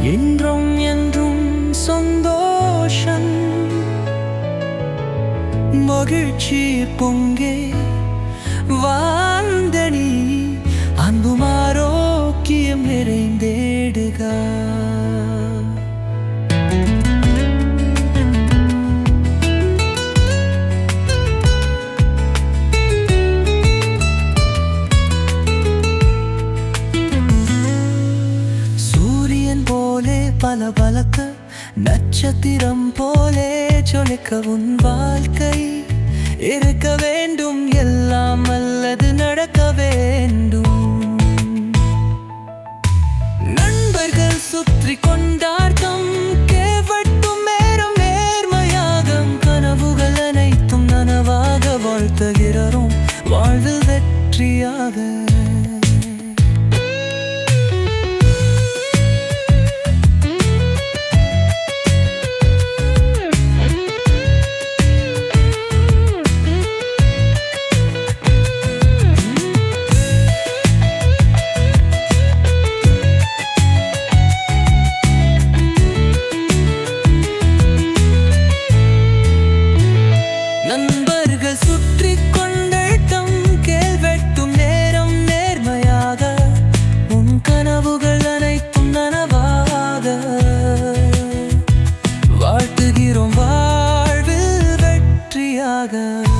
இன்றும் என்றும் சந்தோஷம் மகிழ்ச்சி பொங்கே வாழ்ந்தனி அன்பும் ஆரோக்கியம் நிறைந்தேடுக சூரியன் போலே பல பலக்க நட்சத்திரம் போலே ஜொலிக்க உன் வாழ்க்கை இருக்க வேண்டும் எல்லாம் அல்லது நடக்க வேண்டும் நண்பர்கள் சுற்றி கொண்டாட்டம் கேவட்டும் நேரம் நேர்மையாக கனவுகள் அனைத்தும் நனவாக வாழ்த்துகிறோம் வாழ்வில் வெற்றியாக நண்பர்கள் சுற்றி கொண்டாட்டம் கேள்வெட்டும் நேரம் நேர்மையாக உன் கனவுகள் அனைத்தும் நனவாக வாழ்த்துகிறோம் வாழ்வில் வெற்றியாக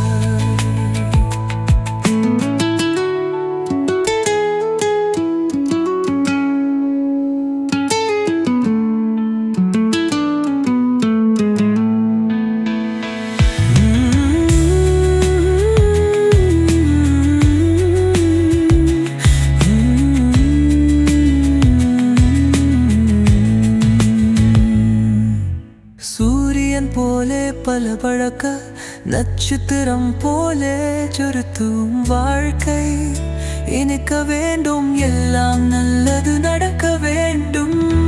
சூரியன் போலே பல பழக்க நட்சத்திரம் போலே சொருத்தும் வாழ்க்கை இனிக்க வேண்டும் எல்லாம் நல்லது நடக்க வேண்டும்